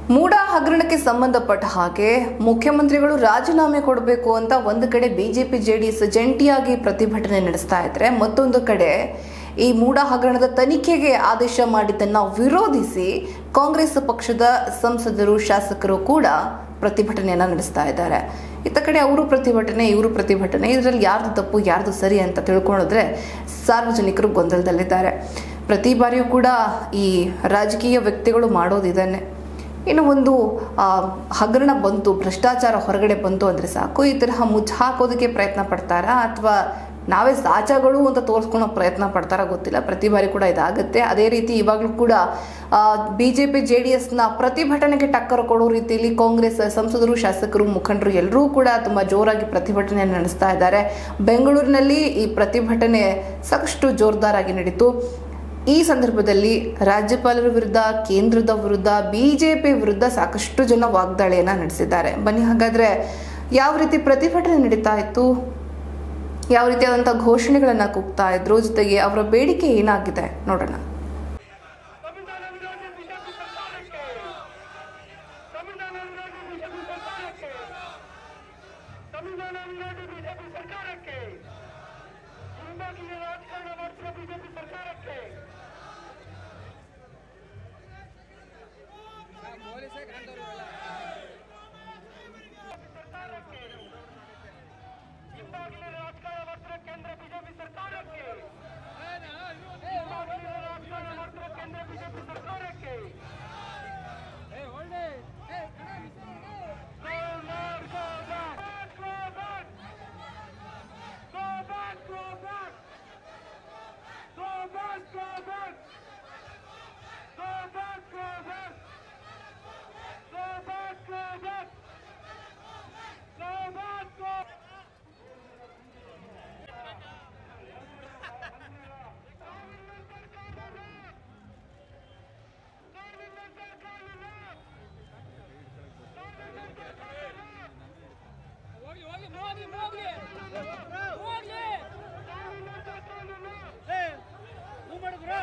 ಮೂಡ ಹಗರಣಕ್ಕೆ ಸಂಬಂಧಪಟ್ಟ ಹಾಗೆ ಮುಖ್ಯಮಂತ್ರಿಗಳು ರಾಜೀನಾಮೆ ಕೊಡಬೇಕು ಅಂತ ಒಂದು ಕಡೆ ಬಿಜೆಪಿ ಜೆಡಿಎಸ್ ಜಂಟಿಯಾಗಿ ಪ್ರತಿಭಟನೆ ನಡೆಸ್ತಾ ಇದ್ರೆ ಮತ್ತೊಂದು ಕಡೆ ಈ ಮೂಡ ಹಗರಣದ ತನಿಖೆಗೆ ಆದೇಶ ಮಾಡಿದ್ದನ್ನ ವಿರೋಧಿಸಿ ಕಾಂಗ್ರೆಸ್ ಪಕ್ಷದ ಸಂಸದರು ಶಾಸಕರು ಕೂಡ ಪ್ರತಿಭಟನೆಯನ್ನ ನಡೆಸ್ತಾ ಇದ್ದಾರೆ ಇತ್ತ ಕಡೆ ಅವರು ಪ್ರತಿಭಟನೆ ಇವರು ಪ್ರತಿಭಟನೆ ಇದರಲ್ಲಿ ಯಾರ್ದು ತಪ್ಪು ಯಾರ್ದು ಸರಿ ಅಂತ ತಿಳ್ಕೊಳ್ಳೋದ್ರೆ ಸಾರ್ವಜನಿಕರು ಗೊಂದಲದಲ್ಲಿದ್ದಾರೆ ಪ್ರತಿ ಬಾರಿಯೂ ಕೂಡ ಈ ರಾಜಕೀಯ ವ್ಯಕ್ತಿಗಳು ಮಾಡೋದಿದನ್ನೇ ಇನ್ನು ಒಂದು ಆ, ಹಗರಣ ಬಂತು ಭ್ರಷ್ಟಾಚಾರ ಹೊರಗಡೆ ಬಂತು ಅಂದರೆ ಸಾಕು ಈ ತರಹ ಮುಚ್ಚ ಹಾಕೋದಕ್ಕೆ ಪ್ರಯತ್ನ ಪಡ್ತಾರಾ ಅಥವಾ ನಾವೇ ಸಾಚಾಗಳು ಅಂತ ತೋರಿಸ್ಕೊಳೋ ಪ್ರಯತ್ನ ಪಡ್ತಾರಾ ಗೊತ್ತಿಲ್ಲ ಪ್ರತಿ ಬಾರಿ ಕೂಡ ಇದಾಗುತ್ತೆ ಅದೇ ರೀತಿ ಇವಾಗಲೂ ಕೂಡ B J P J D ಎಸ್ನ ಪ್ರತಿಭಟನೆಗೆ ಟಕ್ಕರ್ ಕೊಡೋ ರೀತಿಯಲ್ಲಿ ಕಾಂಗ್ರೆಸ್ ಸಂಸದರು ಶಾಸಕರು ಮುಖಂಡರು ಎಲ್ಲರೂ ಕೂಡ ತುಂಬ ಜೋರಾಗಿ ಪ್ರತಿಭಟನೆ ನಡೆಸ್ತಾ ಇದ್ದಾರೆ ಬೆಂಗಳೂರಿನಲ್ಲಿ ಈ ಪ್ರತಿಭಟನೆ ಸಾಕಷ್ಟು ಜೋರ್ದಾರಾಗಿ ನಡೀತು ಈ ಸಂದರ್ಭದಲ್ಲಿ ರಾಜ್ಯಪಾಲರ ವಿರುದ್ಧ ಕೇಂದ್ರದ ವಿರುದ್ಧ ಬಿಜೆಪಿ ವಿರುದ್ಧ ಸಾಕಷ್ಟು ಜನ ವಾಗ್ದಾಳಿಯನ್ನ ನಡೆಸಿದ್ದಾರೆ ಬನ್ನಿ ಹಾಗಾದ್ರೆ ಯಾವ ರೀತಿ ಪ್ರತಿಭಟನೆ ನಡೀತಾ ಇತ್ತು ಯಾವ ರೀತಿಯಾದಂಥ ಘೋಷಣೆಗಳನ್ನ ಕೂಗ್ತಾ ಇದ್ರು ಜೊತೆಗೆ ಅವರ ಬೇಡಿಕೆ ಏನಾಗಿದೆ ನೋಡೋಣ ಸಂವಿಧಾನ ವಿರೋಧಿ ಬಿಜೆಪಿ ಸರ್ಕಾರಕ್ಕೆ ಸಂವಿಧಾನ ವಿರೋಧಿ ಬಿಜೆಪಿ ಸರ್ಕಾರಕ್ಕೆ ಸಂವಿಧಾನ ವಿರೋಧಿ ಬಿಜೆಪಿ ಸರ್ಕಾರಕ್ಕೆ ಹಿಂಬಾಗಿಲಿನ ರಾಜಕಾರಣ ಮಾಡ್ತಿರೋ ಬಿಜೆಪಿ ಸರ್ಕಾರಕ್ಕೆ ಸರ್ಕಾರಕ್ಕೆ ಹಿಂಬಾಗಿಲಿನ ರಾಜಕಾರಣ ಮಾಡ್ತಿರೋ ಕೇಂದ್ರ ಬಿಜೆಪಿ ಸರ್ಕಾರಕ್ಕೆ ಹಿಂಬಾಗಿಲಿನ ರಾಜಕಾರಣ ಮಾಡ್ತಿರೋ ಕೇಂದ್ರ ಬಿಜೆಪಿ ಸರ್ಕಾರಕ್ಕೆ Go back, go back, go back, go back, go back, go back, go back, go back, go back, go back, go back, go back, go. ಹೋಗ್ಲಿ ಹೋಗ್ಲಿ ಹೋಗ್ಲಿ ಹೋಗ್ಲಿ ಹೋಗ್ಲಿ ಹೂ ಮಾಡಿದ್ರು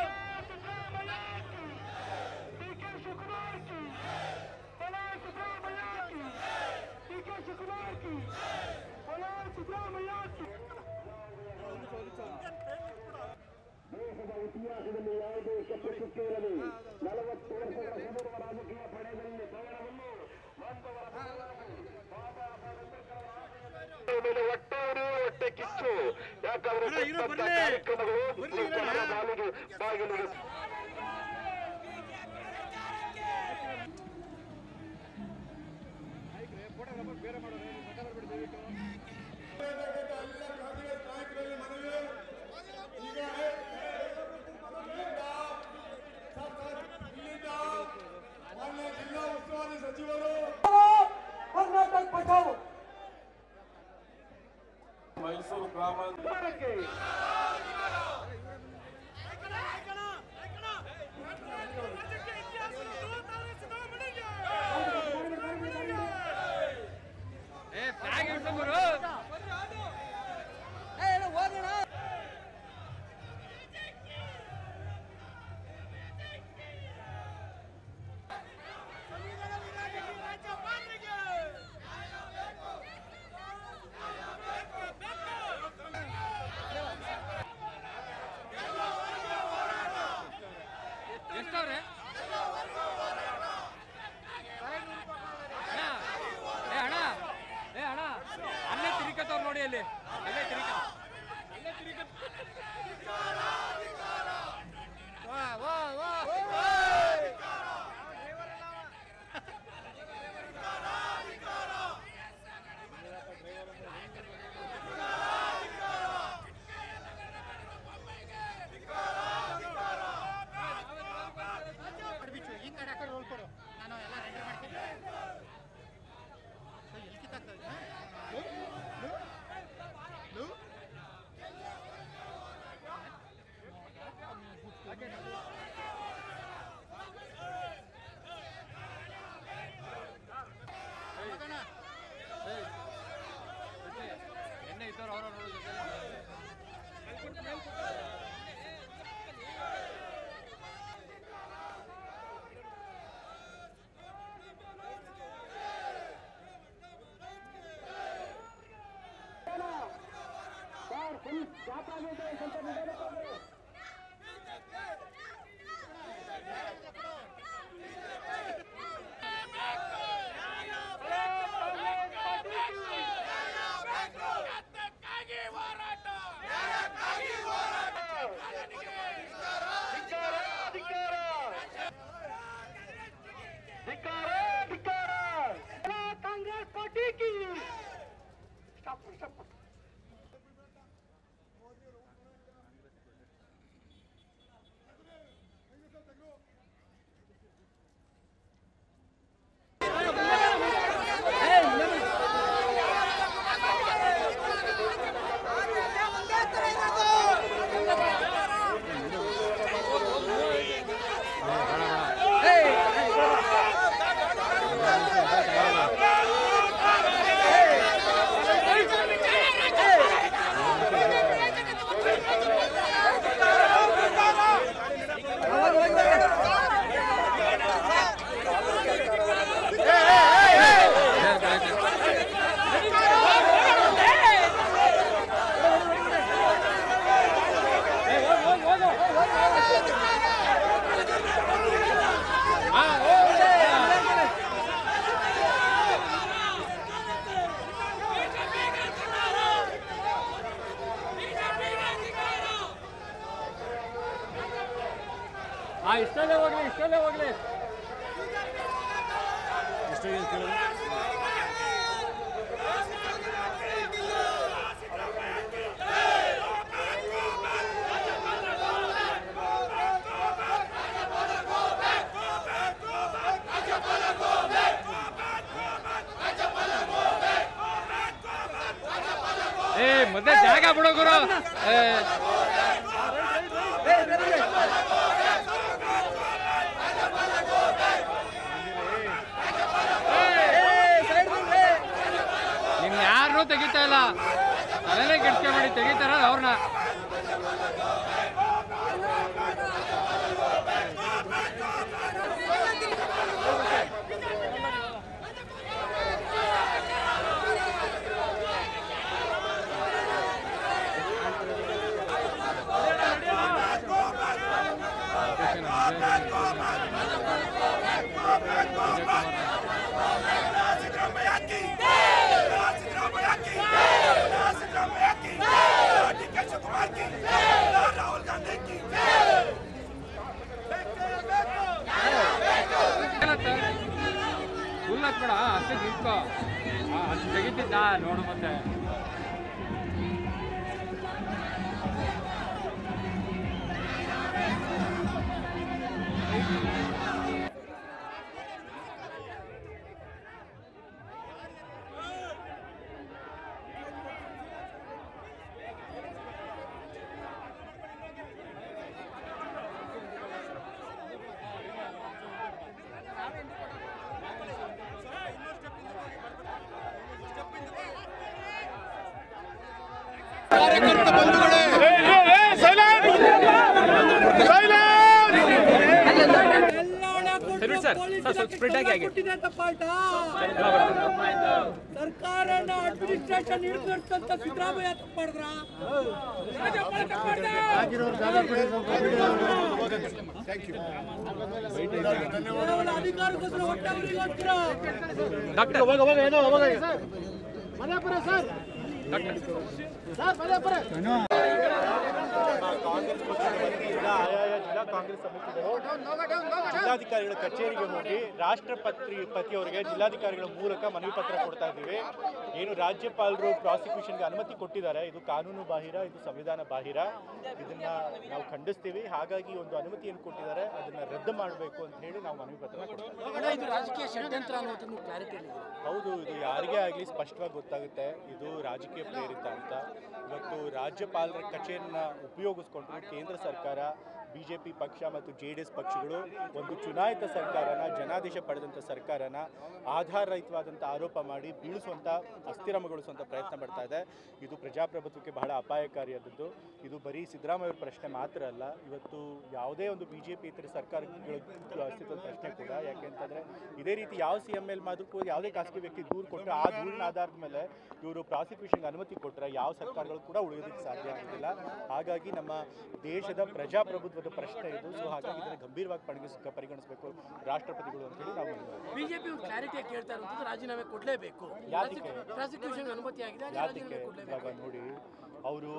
ದೇಶದ ಇತಿಹಾಸದಲ್ಲಿ ಯಾವುದೇ ಕೆಟ್ಟ ಚುಕ್ಕೆ ಇರಲಿ ನಲವತ್ತು ವರ್ಷಗಳ ಸುದೀರ್ಘ ರಾಜಕೀಯ ಪಡೆಯಲ್ಲಿ ಪಯಣವನ್ನು ಮೇಲೆ ಒಟ್ಟೂರು ಹೊಟ್ಟೆ ಕಿಚ್ಚು ಯಾಕಂದ್ರೆ ಕೊಟ್ಟಂತ ಕಾರ್ಯಕ್ರಮಗಳು ಜನರ ಬಾಗಿಲು ಬಾಗಿಲಿಗೆ ಮೈಸೂರು ಗ್ರಾಮಾಂತರ ಸರ್ಕಾರಕ್ಕೆ ಧಿಕ್ಕಾರ ಧಿಕ್ಕಾರ ಧಿಕ್ಕಾರ ಧಿಕ್ಕಾರ ಕಾಂಗ್ರೆಸ್ ಪಾರ್ಟಿ ಕಿ ಸ್ಟಾಪ್ ಸ್ಟಾಪ್ ಆ ಇಷ್ಟಲ್ಲೇ ಹೋಗ್ಲಿ ಇಷ್ಟಲ್ಲೇ ಹೋಗ್ಲಿ ಏ ಮತ್ತೆ ಜಾಗ ಬಿಡೋ ಗುರು ಏ ನಿಮ್ ಯಾರನ್ನೂ ತೆಗಿತಾ ಇಲ್ಲ ತಲೆನೇ ಕೆಡ್ಸ್ಕೆ ಮಾಡಿ ತೆಗಿತಾರ ಅವ್ರನ್ನ ಫುಲ್ ಹತ್ಬೇಡ ಅಷ್ಟೇ ನಿಂತ್ಕೋ ಅಷ್ಟು ತೆಗಿತಿದ್ದ ನೋಡು ಮತ್ತೆ ಸರಿ ಸರ್ ಸರ್ ಸ್ವಲ್ಪ ಸ್ಪ್ರೆಡ್ ಆಗಿ ಆಗಿ ಸರ್ಕಾರನ ಅಡ್ಮಿನಿಸ್ಟ್ರೇಷನ್ ಹಿಡ್ಕೊಂತ ಸಿದ್ದರಾಮಯ್ಯ ತಪ್ಪು ಮಾಡಿದ್ರ ಕೇವಲ ಅಧಿಕಾರಕ್ಕೋಸ್ಕರ ಹೊಟ್ಟೆವರಿಗೋಸ್ಕರ ಡಾಕ್ಟರ್ ಕಾಂಗ್ರೆಸ್ ಪಕ್ಷದ ವತಿಯಿಂದ ಆಯಾಯ ಜಿಲ್ಲಾ ಕಾಂಗ್ರೆಸ್ ಸಮಿತಿಗಳು ಜಿಲ್ಲಾಧಿಕಾರಿಗಳ ಕಚೇರಿಗೆ ಹೋಗಿ ರಾಷ್ಟ್ರಪತಿ ಪತಿಯವರಿಗೆ ಜಿಲ್ಲಾಧಿಕಾರಿಗಳ ಮೂಲಕ ಮನವಿ ಪತ್ರ ಕೊಡ್ತಾ ಇದ್ದೀವಿ ಏನು ರಾಜ್ಯಪಾಲರು ಪ್ರಾಸಿಕ್ಯೂಷನ್ಗೆ ಅನುಮತಿ ಕೊಟ್ಟಿದ್ದಾರೆ ಇದು ಕಾನೂನು ಬಾಹಿರ ಇದು ಸಂವಿಧಾನ ಬಾಹಿರ ಇದನ್ನ ನಾವು ಖಂಡಿಸ್ತೀವಿ ಹಾಗಾಗಿ ಒಂದು ಅನುಮತಿಯನ್ನು ಕೊಟ್ಟಿದ್ದಾರೆ ಅದನ್ನ ರದ್ದು ಮಾಡಬೇಕು ಅಂತ ಹೇಳಿ ನಾವು ಮನವಿ ಪತ್ರ ಹೌದು ಇದು ಯಾರಿಗೇ ಆಗಲಿ ಸ್ಪಷ್ಟವಾಗಿ ಗೊತ್ತಾಗುತ್ತೆ ಇದು ರಾಜಕೀಯ ಪ್ರೇರಿತ ಅಂತ ಇವತ್ತು ರಾಜ್ಯಪಾಲರ ಕಚೇರಿನ ಉಪಯೋಗಿಸ್ಕೊಂಡು ಕೇಂದ್ರ ಸರ್ಕಾರ ಬಿ ಜೆ ಪಿ ಪಕ್ಷ ಮತ್ತು ಜೆ ಡಿ ಎಸ್ ಪಕ್ಷಗಳು ಒಂದು ಚುನಾಯಿತ ಸರ್ಕಾರನ ಜನಾದೇಶ ಪಡೆದಂಥ ಸರ್ಕಾರನ ಆಧಾರರಹಿತವಾದಂಥ ಆರೋಪ ಮಾಡಿ ಬೀಳಿಸುವಂಥ ಅಸ್ಥಿರಮಗೊಳಿಸುವಂಥ ಪ್ರಯತ್ನ ಪಡ್ತಾ ಇದೆ ಇದು ಪ್ರಜಾಪ್ರಭುತ್ವಕ್ಕೆ ಬಹಳ ಅಪಾಯಕಾರಿಯಾದದ್ದು ಇದು ಬರೀ ಸಿದ್ದರಾಮಯ್ಯ ಪ್ರಶ್ನೆ ಮಾತ್ರ ಅಲ್ಲ ಇವತ್ತು ಯಾವುದೇ ಒಂದು ಬಿ ಜೆ ಪಿ ಇತರ ಸರ್ಕಾರಗಳ ಅಸ್ತಿತ್ವದ ಪ್ರಶ್ನೆ ಕೂಡ ಯಾಕೆಂತಂದರೆ ಇದೇ ರೀತಿ ಯಾವ ಸಿ ಎಮ್ ಎಲ್ ಮಾದ್ರು ಕೂಡ ಯಾವುದೇ ಖಾಸಗಿ ವ್ಯಕ್ತಿ ದೂರು ಕೊಟ್ಟರೆ ಆ ದೂರಿನ ಆಧಾರದ ಮೇಲೆ ಇವರು ಪ್ರಾಸಿಕ್ಯೂಷನ್ಗೆ ಅನುಮತಿ ಕೊಟ್ಟರೆ ಯಾವ ಸರ್ಕಾರಗಳು ಕೂಡ ಉಳಿಯೋದಕ್ಕೆ ಸಾಧ್ಯ ಆಗೋದಿಲ್ಲ ಹಾಗಾಗಿ ನಮ್ಮ ದೇಶದ ಪ್ರಜಾಪ್ರಭುತ್ವದ ಪ್ರಶ್ನೆ ಇದು ಸೊ ಹಾಗಾಗಿ ಇದನ್ನು ಗಂಭೀರವಾಗಿ ಪರಿಗಣಿಸ್ ಪರಿಗಣಿಸಬೇಕು ರಾಷ್ಟ್ರಪತಿಗಳು ಅಂತೇಳಿ ನಾವು ಹೇಳ್ಬೋದು. ಬಿಜೆಪಿ ಒಂದು ಕ್ಲಾರಿಟಿ ಕೇಳ್ತಾ ಇರುವಂತದ್ದು ರಾಜೀನಾಮೆ ಕೊಡಲೇಬೇಕು ಯಾತಕ್ಕೆ? ಪ್ರಾಸಿಕ್ಯೂಷನ್ ಅನುಮತಿ ಆಗಿದೆ ಹಾಗೆ ಯಾತಕ್ಕೆ ರಾಜೀನಾಮೆ ಕೊಡಲೇಬೇಕು ಇವಾಗ ನೋಡಿ ಅವರು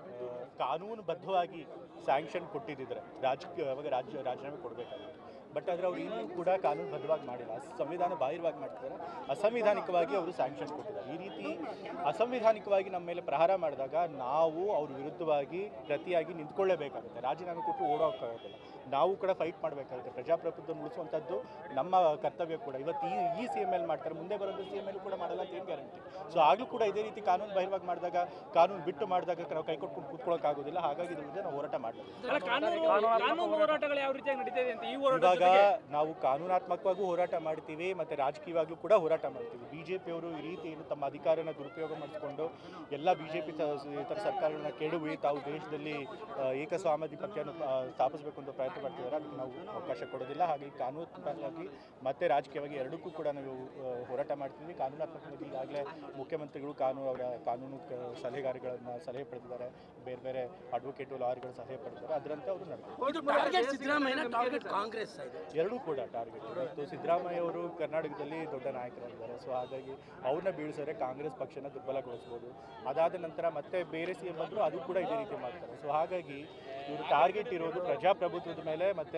ಕಾನೂನುಬದ್ಧವಾಗಿ ಸ್ಯಾಂಕ್ಷನ್ ಕೊಟ್ಟಿದ್ದಿದ್ರೆ ರಾಜಕೀಯ ಅವಾಗ ರಾಜ್ಯ ರಾಜೀನಾಮೆ ಕೊಡಬೇಕಾಗಿತ್ತು ಬಟ್ ಆದರೆ ಅವ್ರು ಇನ್ನೂ ಕೂಡ ಕಾನೂನುಬದ್ಧವಾಗಿ ಮಾಡಿಲ್ಲ ಸಂವಿಧಾನ ಬಾಹಿರವಾಗಿ ಮಾಡ್ತಿದ್ದಾರೆ ಅಸಂವಿಧಾನಿಕವಾಗಿ ಅವರು ಸ್ಯಾಂಕ್ಷನ್ ಕೊಟ್ಟಿದ್ದಾರೆ ಈ ರೀತಿ ಅಸಂವಿಧಾನಿಕವಾಗಿ ನಮ್ಮ ಮೇಲೆ ಪ್ರಹಾರ ಮಾಡಿದಾಗ ನಾವು ಅವ್ರ ವಿರುದ್ಧವಾಗಿ ಪ್ರತಿಯಾಗಿ ನಿಂತ್ಕೊಳ್ಳೇಬೇಕಾಗುತ್ತೆ ರಾಜೀನಾಮೆ ಕೊಟ್ಟು ಓಡೋಕ್ಕಾಗೋದಿಲ್ಲ ನಾವು ಕೂಡ ಫೈಟ್ ಮಾಡಬೇಕಾಗುತ್ತೆ ಪ್ರಜಾಪ್ರಭುತ್ವ ಉಳಿಸುವಂಥದ್ದು ನಮ್ಮ ಕರ್ತವ್ಯ ಕೂಡ ಇವತ್ತು ಈ ಈ ಸಿ ಎಮ್ ಎಲ್ ಮಾಡ್ತಾರೆ ಮುಂದೆ ಬರೋದು ಸಿ ಎಮ್ ಎಲ್ ಕೂಡ ಮಾಡಲ್ಲ ಅಂತ ಏನು ಗ್ಯಾರಂಟಿ ಸೊ ಆಗಲೂ ಕೂಡ ಇದೇ ರೀತಿ ಕಾನೂನು ಬಾಹಿರವಾಗಿ ಮಾಡಿದಾಗ ಕಾನೂನು ಬಿಟ್ಟು ಮಾಡಿದಾಗ ನಾವು ಕೈ ಕೊಟ್ಕೊಂಡು ಕೂತ್ಕೊಳ್ಳೋಕ್ಕಾಗೋದಿಲ್ಲ ಹಾಗಾಗಿ ಇದ್ರ ವಿರುದ್ಧ ನಾವು ಹೋರಾಟ ಮಾಡಬೇಕು ಅಲ್ಲ ಕಾನೂನು ಕಾನೂನು ಹೋರಾಟಗಳು ಯಾವ ರೀತಿಯಾಗಿ ನಡೀತಿದೆ ಅಂತ ಈ ಹೋರಾಟ ಇವಾಗ ನಾವು ಕಾನೂನಾತ್ಮಕವಾಗೂ ಹೋರಾಟ ಮಾಡ್ತೀವಿ ಮತ್ತೆ ರಾಜಕೀಯವಾಗ್ಲೂ ಕೂಡ ಹೋರಾಟ ಮಾಡ್ತೀವಿ ಬಿಜೆಪಿಯವರು ಈ ರೀತಿ ಏನು ತಮ್ಮ ಅಧಿಕಾರನ ದುರುಪಯೋಗ ಮಾಡಿಕೊಂಡು ಎಲ್ಲ ಬಿಜೆಪಿ ಇತರ ಸರ್ಕಾರಗಳನ್ನ ಕೆಡವಿ ತಾವು ದೇಶದಲ್ಲಿ ಆ, ಏಕಸ್ವಾಮಾಧಿಪತ್ಯವನ್ನು ಆ, ಸ್ಥಾಪಿಸಬೇಕು ಅಂತ ಪ್ರಯತ್ನ ಪಡ್ತಿದ್ದಾರೆ ಅದಕ್ಕೆ ನಾವು ಅವಕಾಶ ಕೊಡೋದಿಲ್ಲ ಹಾಗೆ ಕಾನೂನಾತ್ಮಕವಾಗಿ ಮತ್ತೆ ರಾಜಕೀಯವಾಗಿ ಎರಡಕ್ಕೂ ಕೂಡ ನಾವು ಆ, ಹೋರಾಟ ಮಾಡ್ತೀವಿ ಕಾನೂನಾತ್ಮಕವಾಗಿ ಈಗಾಗಲೇ ಮುಖ್ಯಮಂತ್ರಿಗಳು ಕಾನೂನು ಅವರ ಕಾನೂನು ಕ- ಸಲಹೆಗಾರಗಳನ್ನ ಸಲಹೆ ಪಡೆದಿದ್ದಾರೆ ಬೇರೆ ಬೇರೆ ಅಡ್ವೊಕೇಟು ಲಾಯರ್ಗಳ ಸಲಹೆ ಪಡೆದಿದ್ದಾರೆ ಅದರಂತೆ ಅವರು ನಡೆದು ಇದು ಟಾರ್ಗೆಟ್ ಸಿದ್ದರಾಮಯ್ಯನ ಟಾರ್ಗೆಟ್ ಕಾಂಗ್ರೆಸ್ ಇದೆ ಎರಡೂ ಕೂಡ ಟಾರ್ಗೆಟ್ ಇವತ್ತು ಸಿದ್ದರಾಮಯ್ಯ ಅವರು ಕರ್ನಾಟಕದಲ್ಲಿ ದೊಡ್ಡ ನಾಯಕರಾಗಿದ್ದಾರೆ ಸೊ ಹಾಗಾಗಿ ಅವ್ರನ್ನ ಬೀಳಿಸಿದ್ರೆ ಕಾಂಗ್ರೆಸ್ ಪಕ್ಷನ ದುರ್ಬಲಗೊಳಿಸ್ಬೋದು ಅದಾದ ನಂತರ ಮತ್ತೆ ಬೇರೆ ಸಿ ಎಂ ಬಂದರೂ ಅದು ಕೂಡ ಇದೇ ರೀತಿ ಮಾಡ್ತಾರೆ ಸೊ ಹಾಗಾಗಿ ಇವರು ಟಾರ್ಗೆಟ್ ಇರೋದು ಪ್ರಜಾಪ್ರಭುತ್ವದ ಮೇಲೆ ಮತ್ತೆ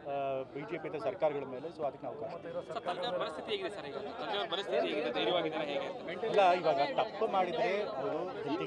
ಬಿ ಜೆ ಪಿ ಸರ್ಕಾರಗಳ ಮೇಲೆ ಸೊ ಅದಕ್ಕೆ ನಾವು ಅವಕಾಶ ಪರಿಸ್ಥಿತಿ ಹೇಗಿದೆ ಸರ್ ಈಗ ತಂದೆಯವ್ರ ಪರಿಸ್ಥಿತಿ ಹೇಗಿದೆ ಧೈರ್ಯವಾಗಿದ್ದಾರೆ ಹೇಗೆ ಅಂತ ಇಲ್ಲ ಇವಾಗ ತಪ್ಪು ಮಾಡಿದ್ರೆ ಅವರು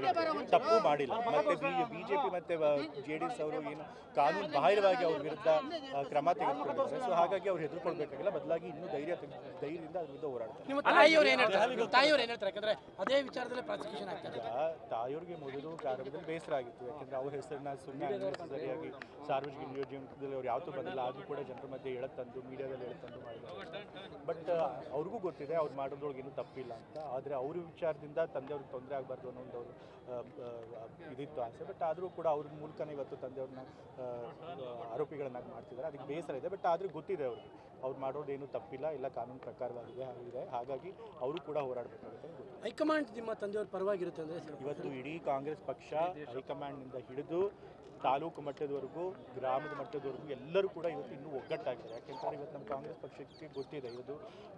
ತಪ್ಪು ಮಾಡಿಲ್ಲ ಮತ್ತೆ ಬಿ ಜೆ ಪಿ ಮತ್ತೆ ಜೆ ಡಿ ಎಸ್ ಅವರು ಏನು ಕಾನೂನು ಬಾಹಿರವಾಗಿ ಅವ್ರ ವಿರುದ್ಧ ಆ, ಕ್ರಮ ತೆಗೆದುಕೊಂಡಿದ್ದಾರೆ ಸೊ ಹಾಗಾಗಿ ಅವ್ರು ಹೆದರ್ಕೊಳ್ಬೇಕಾಗಿಲ್ಲ ಬದಲಾಗಿ ಇನ್ನೂ ಧೈರ್ಯ ತೆಗೆ- ಧೈರ್ಯದಿಂದ ಅದ್ರ ವಿರುದ್ಧ ಹೋರಾಡ್ತಾರೆ ನಿಮ್ಮ ತಾಯಿಯವ್ರು ಏನ್ ಹೇಳ್ತಾರೆ ನಿಮ್ಮ ತಾಯಿಯವ್ರು ಏನ್ ಹೇಳ್ತಾರೆ ಯಾಕಂದ್ರೆ ಅದೇ ವಿಚಾರದಲ್ಲಿ ಪ್ರಾಸಿಕ್ಯೂಷನ್ ಆಗ್ತಾರೆ ಈಗ ತಾಯಿಯವ್ರಿಗೆ ಮೊದಲು ಪ್ರಾರಂಭದಲ್ಲಿ ಬೇಸರ ಆಗಿತ್ತು ಯಾಕಂದ್ರೆ ಅವ್ರ ಹೆಸರನ್ನ ಸುಮ್ಮನೆ ಸರಿಯಾಗಿ ಸಾರ್ವಜನಿಕ ನಿಯೋಜನೆಯಲ್ಲಿ ಅವ್ರು ಯಾವತ್ತೂ ಬಂದಿಲ್ಲ ಆದರೂ ಕೂಡ ಜನರ ಮಧ್ಯೆ ಎಳತ್ತಂದು ಮೀಡಿಯಾದಲ್ಲಿ ಎಳತ್ತಂದು ಮಾಡಿದ್ದಾರೆ ಬಟ್ ಅವ್ರಿಗೂ ಗೊತ್ತಿದೆ ಅವ್ರು ಮಾಡೋದ್ರೊಳಗೆ ಏನೂ ತಪ್ಪಿಲ್ಲ ಅಂತ ಆದರೆ ಅವ್ರ ವಿಚಾರದಿಂದ ತಂದೆಯವ್ರಿಗೆ ತೊಂದರೆ ಆಗಬಾರ್ದು ಅನ್ನೋ ಒಂದು ಅವ್ರು, ಆ, ಆ, ಇದಿತ್ತು ಆಸೆ ಬಟ್ ಆದರೂ ಕೂಡ ಅವ್ರ ಮೂಲಕನೇ ಇವತ್ತು ತಂದೆಯವ್ರನ್ನ ಆ, ಆರೋಪಿಗಳನ್ನಾಗಿ ಮಾಡ್ತಿದ್ದಾರೆ ಅದಕ್ಕೆ ಬೇಸರ ಇದೆ ಬಟ್ ಆದರೂ ಗೊತ್ತಿದೆ ಅವ್ರಿಗೆ ಅವ್ರು ಮಾಡೋದೇನು ತಪ್ಪಿಲ್ಲ ಎಲ್ಲ ಕಾನೂನು ಪ್ರಕಾರವಾಗಿದೆ ಆಗಿದೆ ಹಾಗಾಗಿ ಅವರು ಕೂಡ ಹೋರಾಡಬೇಕಾಗುತ್ತೆ ಅಂತ ಗೊತ್ತಿದೆ. ಹೈಕಮಾಂಡ್ ನಿಮ್ಮ ತಂದೆಯವ್ರ ಪರವಾಗಿರುತ್ತೆ ಅಂದ್ರೆ ಇವತ್ತು ಇಡೀ ಕಾಂಗ್ರೆಸ್ ಪಕ್ಷ ಹೈಕಮಾಂಡ್ನಿಂದ ಹಿಡಿದು ತಾಲೂಕು ಮಟ್ಟದವರೆಗೂ ಗ್ರಾಮದ ಮಟ್ಟದವರೆಗೂ ಎಲ್ಲರೂ ಕೂಡ ಇವತ್ತು ಇನ್ನೂ ಒಗ್ಗಟ್ಟಾಗಿದೆ ಯಾಕೆಂತಂದ್ರೆ ಇವತ್ತು ನಮ್ಮ ಕಾಂಗ್ರೆಸ್ ಪಕ್ಷಕ್ಕೆ ಗೊತ್ತಿದೆ ಇದು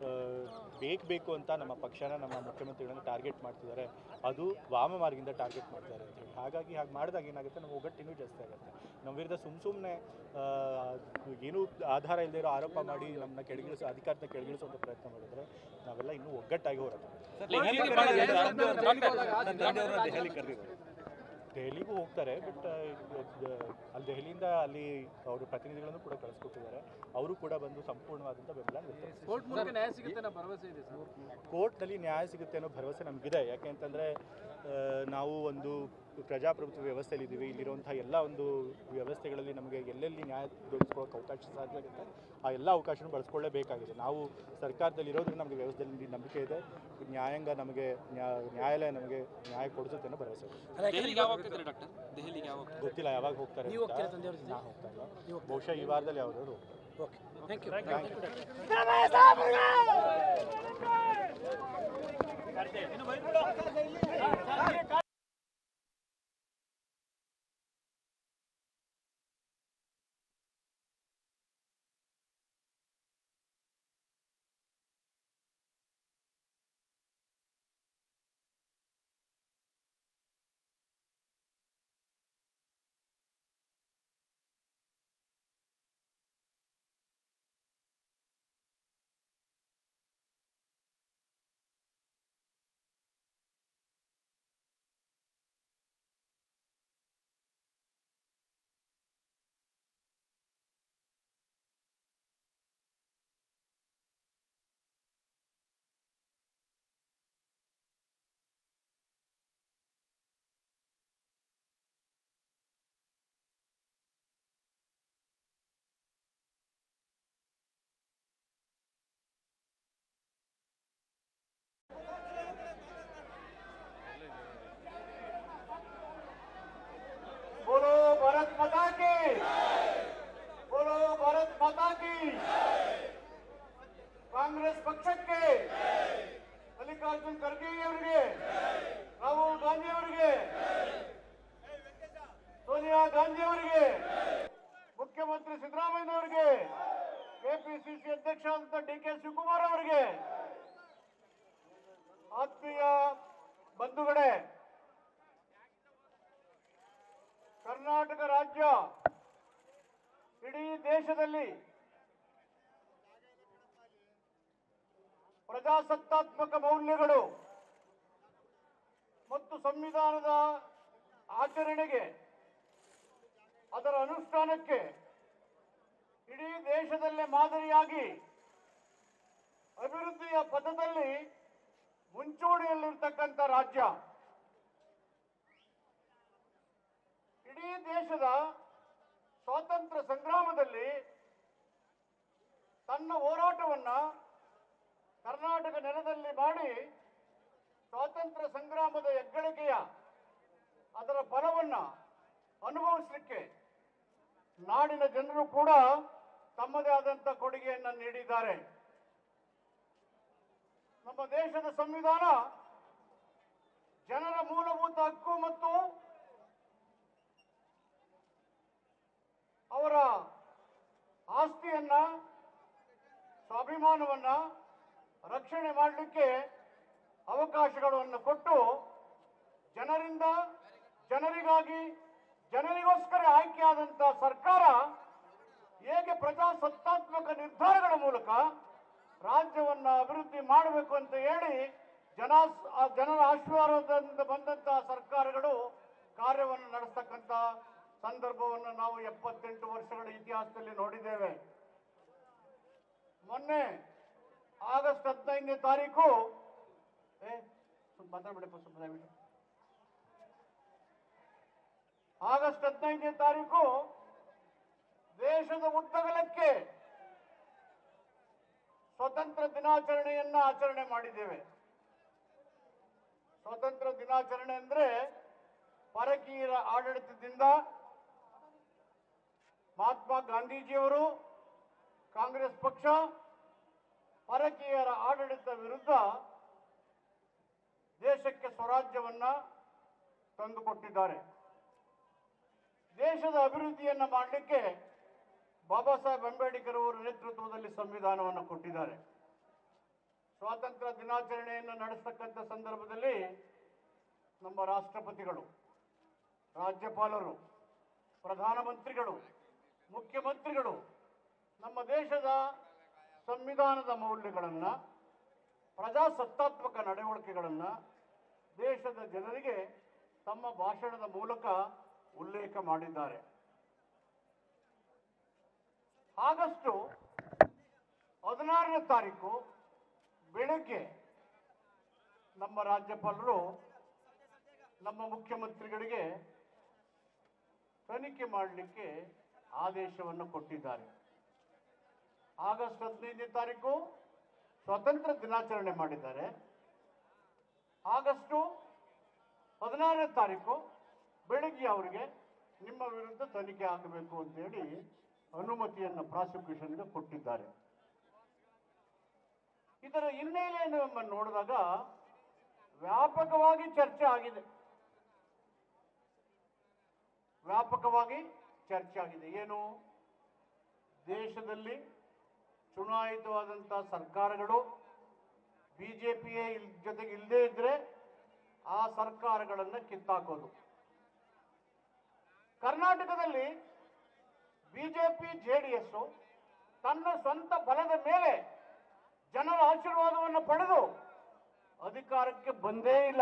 ಬೇಕು ಬೇಕು ಅಂತ ನಮ್ಮ ಪಕ್ಷನ ನಮ್ಮ ಮುಖ್ಯಮಂತ್ರಿಗಳನ್ನ ಟಾರ್ಗೆಟ್ ಮಾಡ್ತಿದ್ದಾರೆ ಅದು ವಾಮ ಮಾರ್ಗದಿಂದ ಟಾರ್ಗೆಟ್ ಮಾಡ್ತಾರೆ ಅಂತ ಹೇಳಿ ಹಾಗಾಗಿ ಹಾಗೆ ಮಾಡಿದಾಗ ಏನಾಗುತ್ತೆ ನಮ್ಮ ಒಗ್ಗಟ್ಟು ಇನ್ನೂ ಜಾಸ್ತಿ ಆಗುತ್ತೆ ನಮ್ಮ ವಿರುದ್ಧ ಸುಮ್ಮ ಸುಮ್ಮನೆ ಏನೂ ಆಧಾರ ಇಲ್ಲದೆ ಇರೋ ಆರೋಪ ಮಾಡಿ ನಮ್ಮನ್ನ ಕೆಳಗಿಳಿಸೋ ಅಧಿಕಾರದ ಕೆಳಗಿಳಿಸುವಂಥ ಪ್ರಯತ್ನ ಮಾಡಿದ್ರೆ ನಾವೆಲ್ಲ ಇನ್ನೂ ಒಗ್ಗಟ್ಟಾಗಿ ಹೋರಾಟ ಮಾಡ್ತೀವಿ. ದೆಹಲಿಗೂ ಹೋಗ್ತಾರೆ ಬಟ್ ಅಲ್ಲಿ ದೆಹಲಿಯಿಂದ ಅಲ್ಲಿ ಅವರು ಪ್ರತಿನಿಧಿಗಳನ್ನು ಕೂಡ ಕಳಿಸ್ಕೊಟ್ಟಿದ್ದಾರೆ ಅವರು ಕೂಡ ಬಂದು ಸಂಪೂರ್ಣವಾದಂಥ ಬೆಂಬಲ ವ್ಯಕ್ತಪಡಿಸಿದ್ದಾರೆ. ಕೋರ್ಟ್ ಮೂಲಕ ನ್ಯಾಯ ಸಿಗುತ್ತೆ ಅನ್ನೋ ಭರವಸೆ ಇದೆ ಸರ್ ಕೋರ್ಟ್ನಲ್ಲಿ ನ್ಯಾಯ ಸಿಗುತ್ತೆ ಅನ್ನೋ ಭರವಸೆ ನಮಗಿದೆ ಯಾಕೆಂತಂದರೆ ನಾವು ಒಂದು ಪ್ರಜಾಪ್ರಭುತ್ವ ವ್ಯವಸ್ಥೆಯಲ್ಲಿ ಇದ್ದೀವಿ ಇಲ್ಲಿರುವಂಥ ಎಲ್ಲ ಒಂದು ವ್ಯವಸ್ಥೆಗಳಲ್ಲಿ ನಮಗೆ ಎಲ್ಲೆಲ್ಲಿ ನ್ಯಾಯ ದೊರಕಿಸ್ಕೊಳ್ಳೋಕೆ ಅವಕಾಶ ಸಾಧ್ಯ ಆಗುತ್ತೆ ಆ ಎಲ್ಲ ಅವಕಾಶನೂ ಬಳಸ್ಕೊಳ್ಳೇಬೇಕಾಗಿದೆ ನಾವು ಸರ್ಕಾರದಲ್ಲಿ ಇರೋದ್ರಿಂದ ನಮಗೆ ವ್ಯವಸ್ಥೆಯಲ್ಲಿ ನಂಬಿಕೆ ಇದೆ ನ್ಯಾಯಾಂಗ ನಮಗೆ ನ್ಯಾ- ನ್ಯಾಯಾಲಯ ನಮಗೆ ನ್ಯಾಯ ಕೊಡಿಸುತ್ತೆ ಅನ್ನೋ ಭರವಸೆ ಇದೆ. ದೆಹಲಿಗೆ ಯಾವಾಗ ಹೋಗ್ತಿದ್ದಾರೆ ಡಾಕ್ಟರ್ ದೆಹಲಿಗೆ ಯಾವಾಗ ಹೋಗ್ತಾರೆ? ಗೊತ್ತಿಲ್ಲ ಯಾವಾಗ ಹೋಗ್ತಾರೆ ನೀವು ಅಂತ. ಹೋಗ್ತೀರಾ ತಂದೆಯವ್ರ ಜೊತೆ? ನಾ ಹೋಗ್ತಾ ಇಲ್ಲ ಬಹುಶಃ ಈ ವಾರದಲ್ಲಿ ಯಾವ್ದಾದ್ರು ಓಕೆ ಥ್ಯಾಂಕ್ ಯು ಪಕ್ಷಕ್ಕೆ ಮಲ್ಲಿಕಾರ್ಜುನ್ ಖರ್ಗೆ ಅವರಿಗೆ ರಾಹುಲ್ ಗಾಂಧಿ ಅವರಿಗೆ ಸೋನಿಯಾ ಗಾಂಧಿ ಅವರಿಗೆ ಮುಖ್ಯಮಂತ್ರಿ ಸಿದ್ದರಾಮಯ್ಯ ಅವರಿಗೆ ಕೆಪಿಸಿಸಿ ಅಧ್ಯಕ್ಷ ಆದಂತ ಡಿ ಕೆ ಶಿವಕುಮಾರ್ ಅವರಿಗೆ ಆತ್ಮೀಯ ಬಂಧುಗಳೇ ಕರ್ನಾಟಕ ರಾಜ್ಯ ಇಡೀ ದೇಶದಲ್ಲಿ ಪ್ರಜಾಸತ್ತಾತ್ಮಕ ಮೌಲ್ಯಗಳು ಮತ್ತು ಸಂವಿಧಾನದ ಆಚರಣೆಗೆ ಅದರ ಅನುಷ್ಠಾನಕ್ಕೆ ಇಡೀ ದೇಶದಲ್ಲೇ ಮಾದರಿಯಾಗಿ ಅಭಿವೃದ್ಧಿಯ ಪಥದಲ್ಲಿ ಮುಂಚೂಣಿಯಲ್ಲಿರ್ತಕ್ಕಂಥ ರಾಜ್ಯ ಇಡೀ ದೇಶದ ಸ್ವಾತಂತ್ರ್ಯ ಸಂಗ್ರಾಮದಲ್ಲಿ ತನ್ನ ಹೋರಾಟವನ್ನ ಕರ್ನಾಟಕ ನೆಲದಲ್ಲಿ ಮಾಡಿ ಸ್ವಾತಂತ್ರ್ಯ ಸಂಗ್ರಾಮದ ಹೆಗ್ಗಳಿಕೆಯ ಅದರ ಬಲವನ್ನ ಅನುಭವಿಸಲಿಕ್ಕೆ ನಾಡಿನ ಜನರು ಕೂಡ ತಮ್ಮದೇ ಆದಂತ ಕೊಡುಗೆಯನ್ನು ನೀಡಿದ್ದಾರೆ ನಮ್ಮ ದೇಶದ ಸಂವಿಧಾನ ಜನರ ಮೂಲಭೂತ ಹಕ್ಕು ಮತ್ತು ಅವರ ಆಸ್ತಿಯನ್ನ ಸ್ವಾಭಿಮಾನವನ್ನ ರಕ್ಷಣೆ ಮಾಡಲಿಕ್ಕೆ ಅವಕಾಶಗಳನ್ನು ಕೊಟ್ಟು ಜನರಿಂದ ಜನರಿಗಾಗಿ ಜನರಿಗೋಸ್ಕರ ಆಯ್ಕೆಯಾದಂತ ಸರ್ಕಾರ ಹೇಗೆ ಪ್ರಜಾಸತ್ತಾತ್ಮಕ ನಿರ್ಧಾರಗಳ ಮೂಲಕ ರಾಜ್ಯವನ್ನ ಅಭಿವೃದ್ಧಿ ಮಾಡಬೇಕು ಅಂತ ಹೇಳಿ ಜನ ಆ ಜನರ ಆಶೀರ್ವಾದದಿಂದ ಬಂದಂತಹ ಸರ್ಕಾರಗಳು ಕಾರ್ಯವನ್ನು ನಡೆಸ್ತಕ್ಕಂಥ ಸಂದರ್ಭವನ್ನು ನಾವು ಎಪ್ಪತ್ತೆಂಟು ವರ್ಷಗಳ ಇತಿಹಾಸದಲ್ಲಿ ನೋಡಿದ್ದೇವೆ ಮೊನ್ನೆ ಆಗಸ್ಟ್ ಹದಿನೈದನೇ ತಾರೀಕು ಏ ಸ್ವಲ್ಪ ಮಾತಾಡ್ಬಿಡಪ್ಪ ಸ್ವಲ್ಪ ದಯವಿಟ್ಟು ಆಗಸ್ಟ್ ಹದಿನೈದನೇ ತಾರೀಕು ದೇಶದ ಉದ್ದಗಲಕ್ಕೆ ಸ್ವತಂತ್ರ ದಿನಾಚರಣೆಯನ್ನ ಆಚರಣೆ ಮಾಡಿದ್ದೇವೆ ಸ್ವತಂತ್ರ ದಿನಾಚರಣೆ ಅಂದ್ರೆ ಪರಕೀಯರ ಆಡಳಿತದಿಂದ ಮಹಾತ್ಮ ಗಾಂಧೀಜಿಯವರು ಕಾಂಗ್ರೆಸ್ ಪಕ್ಷ ಪರಕೀಯರ ಆಡಳಿತ ವಿರುದ್ಧ ದೇಶಕ್ಕೆ ಸ್ವರಾಜ್ಯವನ್ನ ತಂದುಕೊಟ್ಟಿದ್ದಾರೆ ದೇಶದ ಅಭಿವೃದ್ಧಿಯನ್ನ ಮಾಡಲಿಕ್ಕೆ ಬಾಬಾ ಸಾಹೇಬ್ ಅಂಬೇಡ್ಕರ್ ಅವರ ನೇತೃತ್ವದಲ್ಲಿ ಸಂವಿಧಾನವನ್ನು ಕೊಟ್ಟಿದ್ದಾರೆ ಸ್ವಾತಂತ್ರ್ಯ ದಿನಾಚರಣೆಯನ್ನು ನಡೆಸ್ತಕ್ಕಂಥ ಸಂದರ್ಭದಲ್ಲಿ ನಮ್ಮ ರಾಷ್ಟ್ರಪತಿಗಳು ರಾಜ್ಯಪಾಲರು ಪ್ರಧಾನಮಂತ್ರಿಗಳು ಮುಖ್ಯಮಂತ್ರಿಗಳು ನಮ್ಮ ದೇಶದ ಸಂವಿಧಾನದ ಮೌಲ್ಯಗಳನ್ನು ಪ್ರಜಾಸತ್ತಾತ್ಮಕ ನಡವಳಿಕೆಗಳನ್ನು ದೇಶದ ಜನರಿಗೆ ತಮ್ಮ ಭಾಷಣದ ಮೂಲಕ ಉಲ್ಲೇಖ ಮಾಡಿದ್ದಾರೆ ಆಗಸ್ಟು ಹದಿನಾರನೇ ತಾರೀಕು ಬೆಳಗ್ಗೆ ನಮ್ಮ ರಾಜ್ಯಪಾಲರು ನಮ್ಮ ಮುಖ್ಯಮಂತ್ರಿಗಳಿಗೆ ತನಿಖೆ ಮಾಡಲಿಕ್ಕೆ ಆದೇಶವನ್ನು ಕೊಟ್ಟಿದ್ದಾರೆ ಆಗಸ್ಟ್ ಹದಿನೈದನೇ ತಾರೀಕು ಸ್ವಾತಂತ್ರ್ಯ ದಿನಾಚರಣೆ ಮಾಡಿದ್ದಾರೆ ಆಗಸ್ಟು ಹದಿನಾರನೇ ತಾರೀಕು ಬೆಳಿಗ್ಗೆ ಅವರಿಗೆ ನಿಮ್ಮ ವಿರುದ್ಧ ತನಿಖೆ ಆಗಬೇಕು ಅಂತೇಳಿ ಅನುಮತಿಯನ್ನು ಪ್ರಾಸಿಕ್ಯೂಷನ್ಗೆ ಕೊಟ್ಟಿದ್ದಾರೆ ಇದರ ಹಿನ್ನೆಲೆಯನ್ನು ನಮ್ಮ ನೋಡಿದಾಗ ವ್ಯಾಪಕವಾಗಿ ಚರ್ಚೆ ಆಗಿದೆ ವ್ಯಾಪಕವಾಗಿ ಚರ್ಚೆ ಆಗಿದೆ ಏನು ದೇಶದಲ್ಲಿ ಚುನಾಯಿತವಾದಂತಹ ಸರ್ಕಾರಗಳು ಬಿಜೆಪಿಯ ಜೊತೆಗೆ ಇಲ್ಲದೇ ಇದ್ರೆ ಆ ಸರ್ಕಾರಗಳನ್ನು ಕಿತ್ತಾಕೋದು ಕರ್ನಾಟಕದಲ್ಲಿ ಬಿಜೆಪಿ ಜೆಡಿಎಸ್ ತನ್ನ ಸ್ವಂತ ಬಲದ ಮೇಲೆ ಜನರ ಆಶೀರ್ವಾದವನ್ನು ಪಡೆದು ಅಧಿಕಾರಕ್ಕೆ ಬಂದೇ ಇಲ್ಲ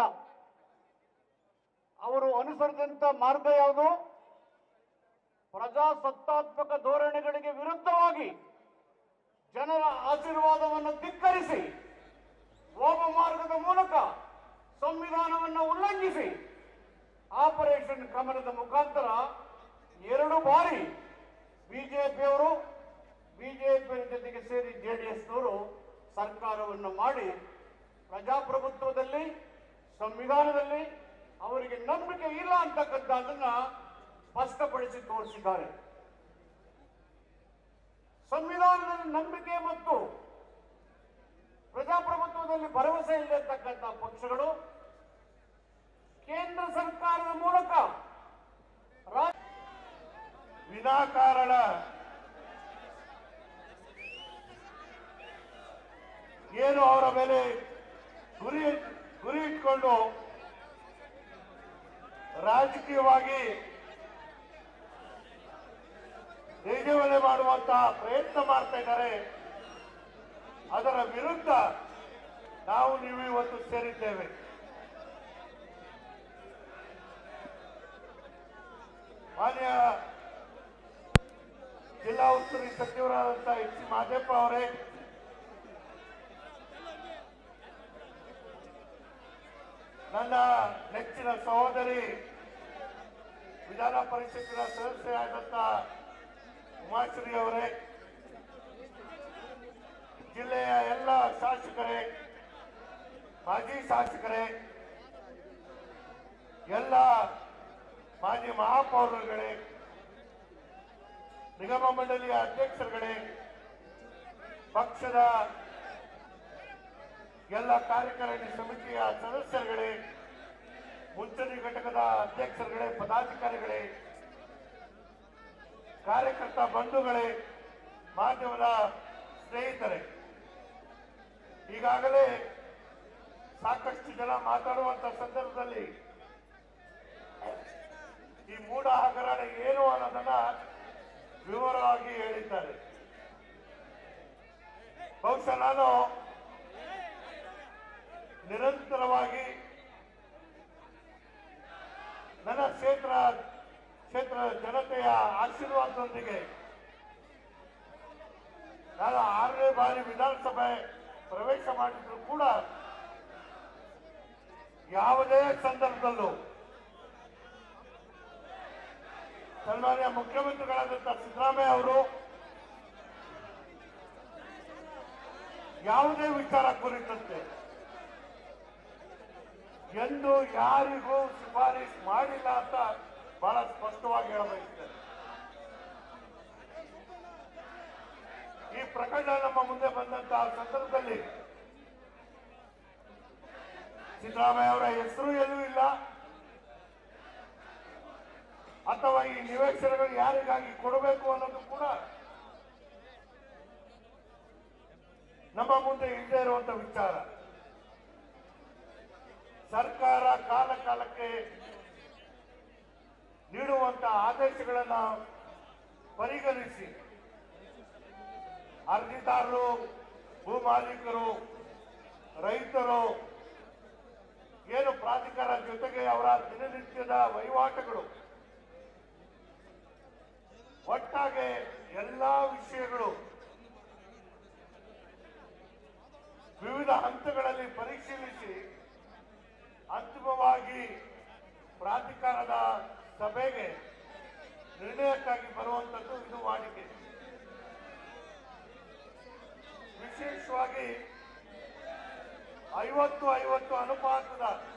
ಅವರು ಅನುಸರಿದಂತ ಮಾರ್ಗ ಯಾವುದು ಪ್ರಜಾಸತ್ತಾತ್ಮಕ ಧೋರಣೆಗಳಿಗೆ ವಿರುದ್ಧವಾಗಿ ಜನರ ಆಶೀರ್ವಾದವನ್ನು ಧಿಕ್ಕರಿಸಿ ಹೋಮ ಮಾರ್ಗದ ಮೂಲಕ ಸಂವಿಧಾನವನ್ನು ಉಲ್ಲಂಘಿಸಿ ಆಪರೇಷನ್ ಕಮಲದ ಮುಖಾಂತರ ಎರಡು ಬಾರಿ ಬಿಜೆಪಿಯವರು ಬಿಜೆಪಿ ಜೊತೆಗೆ ಸೇರಿ ಜೆಡಿಎಸ್ನವರು ಸರ್ಕಾರವನ್ನು ಮಾಡಿ ಪ್ರಜಾಪ್ರಭುತ್ವದಲ್ಲಿ ಸಂವಿಧಾನದಲ್ಲಿ ಅವರಿಗೆ ನಂಬಿಕೆ ಇಲ್ಲ ಅಂತಕ್ಕಂಥದ್ದನ್ನ ಸ್ಪಷ್ಟಪಡಿಸಿ ತೋರಿಸಿದ್ದಾರೆ ಸಂವಿಧಾನದಲ್ಲಿ ನಂಬಿಕೆ ಮತ್ತು ಚುನಾವಣೆಯಲ್ಲಿ ಭರವಸೆ ಇಲ್ಲಿರ್ತಕ್ಕಂಥ ಪಕ್ಷಗಳು ಕೇಂದ್ರ ಸರ್ಕಾರದ ಮೂಲಕ ರಾ- ವಿನಾಕಾರಣ ಏನು ಅವರ ಮೇಲೆ ಗುರಿ ಗುರಿ ಇಟ್ಕೊಂಡು ರಾಜಕೀಯವಾಗಿ ದೇಜವನೆ ಮಾಡುವಂತ ಪ್ರಯತ್ನ ಮಾಡ್ತಾ ಇದ್ದಾರೆ ಅದರ ವಿರುದ್ಧ ನಾವು ನೀವು ಇವತ್ತು ಸೇರಿದ್ದೇವೆ ಮಾನ್ಯ ಜಿಲ್ಲಾ ಉಸ್ತುವಾರಿ ಸಚಿವರಾದಂತಹ ಎಚ್ ಸಿ ಮಾದೇಪ್ಪ ಅವರೇ ನನ್ನ ನೆಚ್ಚಿನ ಸಹೋದರಿ ವಿಧಾನ ಪರಿಷತ್ತಿನ ಸದಸ್ಯರಾದಂಥ ಉಮಾಶ್ರೀ ಅವರೇ ಜಿಲ್ಲೆಯ ಎಲ್ಲ ಶಾಸಕರೇ ಮಾಜಿ ಶಾಸಕರೇ ಎಲ್ಲ ಮಾಜಿ ಮಹಾಪೌರರುಗಳೇ ನಿಗಮ ಮಂಡಳಿಯ ಅಧ್ಯಕ್ಷರುಗಳೇ ಪಕ್ಷದ ಎಲ್ಲ ಕಾರ್ಯಕಾರಿಣಿ ಸಮಿತಿಯ ಸದಸ್ಯರುಗಳೇ ಮುಂಚೂಣಿ ಘಟಕದ ಅಧ್ಯಕ್ಷರುಗಳೇ ಪದಾಧಿಕಾರಿಗಳೇ ಕಾರ್ಯಕರ್ತ ಬಂಧುಗಳೇ ಮಾಧ್ಯಮದ ಸ್ನೇಹಿತರೆ ಈಗಾಗಲೇ ಸಾಕಷ್ಟು ಜನ ಮಾತಾಡುವಂತ ಸಂದರ್ಭದಲ್ಲಿ ಈ ಮೂಢ ಹಗರಣ ಏನು ಅನ್ನೋದನ್ನ ವಿವರವಾಗಿ ಹೇಳಿದ್ದಾರೆ ಬಹುಶಃ ನಾನು ನಿರಂತರವಾಗಿ ನನ್ನ ಕ್ಷೇತ್ರ ಕ್ಷೇತ್ರ ಜನತೆಯ ಆಶೀರ್ವಾದದೊಂದಿಗೆ ನಾನು ಆರನೇ ಬಾರಿ ವಿಧಾನಸಭೆ ಪ್ರವೇಶ ಮಾಡಿದ್ರು ಕೂಡ ಯಾವುದೇ ಸಂದರ್ಭದಲ್ಲೂ ಸನ್ಮಾನ್ಯ ಮುಖ್ಯಮಂತ್ರಿಗಳಾದಂಥ ಸಿದ್ದರಾಮಯ್ಯ ಅವರು ಯಾವುದೇ ವಿಚಾರ ಕುರಿತಂತೆ ಎಂದು ಯಾರಿಗೂ ಶಿಫಾರಸ್ ಮಾಡಿಲ್ಲ ಅಂತ ಬಹಳ ಸ್ಪಷ್ಟವಾಗಿ ಹೇಳಬಯಸ್ತೇನೆ ಈ ಪ್ರಕರಣ ನಮ್ಮ ಮುಂದೆ ಬಂದಂತಹ ಸಂದರ್ಭದಲ್ಲಿ ಸಿದ್ದರಾಮಯ್ಯ ಅವರ ಹೆಸರು ಎಲ್ಲೂ ಇಲ್ಲ ಅಥವಾ ಈ ನಿವೇಶನಗಳು ಯಾರಿಗಾಗಿ ಕೊಡಬೇಕು ಅನ್ನೋದು ಕೂಡ ನಮ್ಮ ಮುಂದೆ ಇಲ್ಲದೆ ಇರುವಂತ ವಿಚಾರ ಸರ್ಕಾರ ಕಾಲ ಕಾಲಕ್ಕೆ ನೀಡುವಂತ ಆದೇಶಗಳನ್ನ ಪರಿಗಣಿಸಿ ಅರ್ಜಿದಾರರು ಭೂ ಮಾಲೀಕರು ರೈತರು ಏನು ಪ್ರಾಧಿಕಾರ ಜೊತೆಗೆ ಅವರ ದಿನನಿತ್ಯದ ವಹಿವಾಟುಗಳು ಒಟ್ಟಾಗೆ ಎಲ್ಲಾ ವಿಷಯಗಳು ವಿವಿಧ ಹಂತಗಳಲ್ಲಿ ಪರಿಶೀಲಿಸಿ ಅಂತಿಮವಾಗಿ ಪ್ರಾಧಿಕಾರದ ಸಭೆಗೆ ನಿರ್ಣಯಕ್ಕಾಗಿ ಬರುವಂತದ್ದು ಇದು ವಾಡಿಕೆ ವಿಶೇಷವಾಗಿ ಐವತ್ತು ಐವತ್ತು ಅನುಪಾತದ